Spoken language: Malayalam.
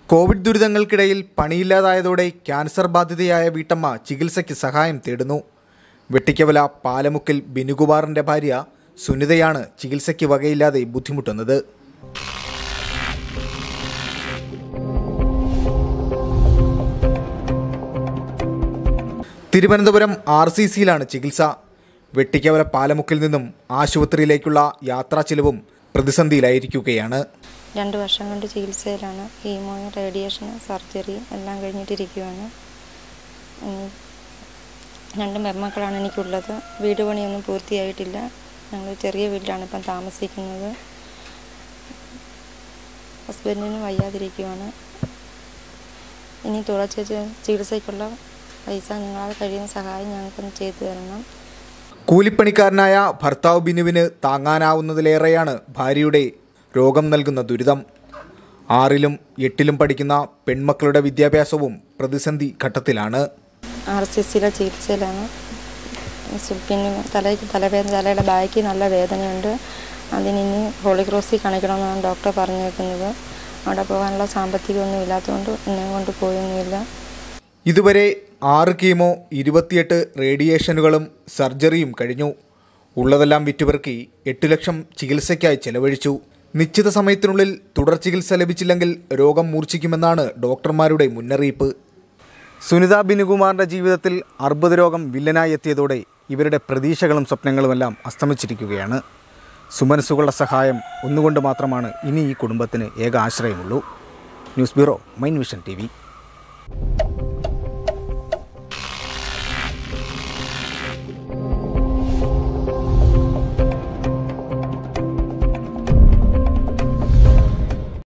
കോവിഡ് ദുരിതങ്ങൾക്കിടയിൽ പണിയില്ലാതായതോടെ ക്യാൻസർ ബാധിതയായ വീട്ടമ്മ ചികിത്സയ്ക്ക് സഹായം തേടുന്നു വെട്ടിക്കവല പാലമുക്കിൽ ബിനുകുമാറിന്റെ ഭാര്യ സുനിതയാണ് ചികിത്സയ്ക്ക് വകയില്ലാതെ ബുദ്ധിമുട്ടുന്നത് തിരുവനന്തപുരം ആർ സി സിയിലാണ് ചികിത്സ വെട്ടിക്കവല പാലമുക്കിൽ നിന്നും ആശുപത്രിയിലേക്കുള്ള യാത്രാ ചിലവും പ്രതിസന്ധിയിലായിരിക്കുകയാണ് രണ്ട് വർഷം കൊണ്ട് ചികിത്സയിലാണ് കീമോ റേഡിയേഷൻ സർജറി എല്ലാം കഴിഞ്ഞിട്ടിരിക്കുകയാണ് ഇനി രണ്ട് പെൺമക്കളാണ് എനിക്കുള്ളത് വീട് പണിയൊന്നും പൂർത്തിയായിട്ടില്ല ഞങ്ങൾ ചെറിയ വീട്ടിലാണ് ഇപ്പം താമസിക്കുന്നത് ഹസ്ബൻഡിന് വയ്യാതിരിക്കുവാണ് ഇനി തുടർച്ച ചികിത്സയ്ക്കുള്ള പൈസ നിങ്ങളാൽ കഴിയുന്ന സഹായം ഞങ്ങൾക്കൊന്ന് ചെയ്തു തരണം കൂലിപ്പണിക്കാരനായ ഭർത്താവ് ബിനുവിന് താങ്ങാനാവുന്നതിലേറെയാണ് ഭാര്യയുടെ രോഗം നൽകുന്ന ദുരിതം ആറിലും എട്ടിലും പഠിക്കുന്ന പെൺമക്കളുടെ വിദ്യാഭ്യാസവും പ്രതിസന്ധി ഘട്ടത്തിലാണ് ആർ സി സിയിലെ ചികിത്സയിലാണ് സു- പിന്നെ തലയ്ക്ക് തലവേദന തലയുടെ ബാക്ക് നല്ല വേദനയുണ്ട് അതിനിനി ഹോളി ക്രോസിൽ കാണിക്കണമെന്നാണ് ഡോക്ടർ പറഞ്ഞേക്കുന്നത് അവിടെ പോകാനുള്ള സാമ്പത്തികമൊന്നും ഇല്ലാത്തതുകൊണ്ട് എന്നെ കൊണ്ട് പോയൊന്നുമില്ല ഇതുവരെ ആറ് കീമോ ഇരുപത്തിയെട്ട് റേഡിയേഷനുകളും സർജറിയും കഴിഞ്ഞു ഉള്ളതെല്ലാം വിറ്റുപെറുക്കി എട്ട് ലക്ഷം ചികിത്സയ്ക്കായി ചെലവഴിച്ചു നിശ്ചിത സമയത്തിനുള്ളിൽ തുടർ ചികിത്സ ലഭിച്ചില്ലെങ്കിൽ രോഗം മൂർച്ഛിക്കുമെന്നാണ് ഡോക്ടർമാരുടെ മുന്നറിയിപ്പ് സുനിത ബിനുകുമാറിന്റെ ജീവിതത്തിൽ അർബുദ രോഗം വില്ലനായി എത്തിയതോടെ ഇവരുടെ പ്രതീക്ഷകളും സ്വപ്നങ്ങളുമെല്ലാം അസ്തമിച്ചിരിക്കുകയാണ് സുമനസ്സുകളുടെ സഹായം ഒന്നുകൊണ്ട് മാത്രമാണ് ഇനി ഈ കുടുംബത്തിന് ഏക ആശ്രയമുള്ളൂ news bureau mine vision T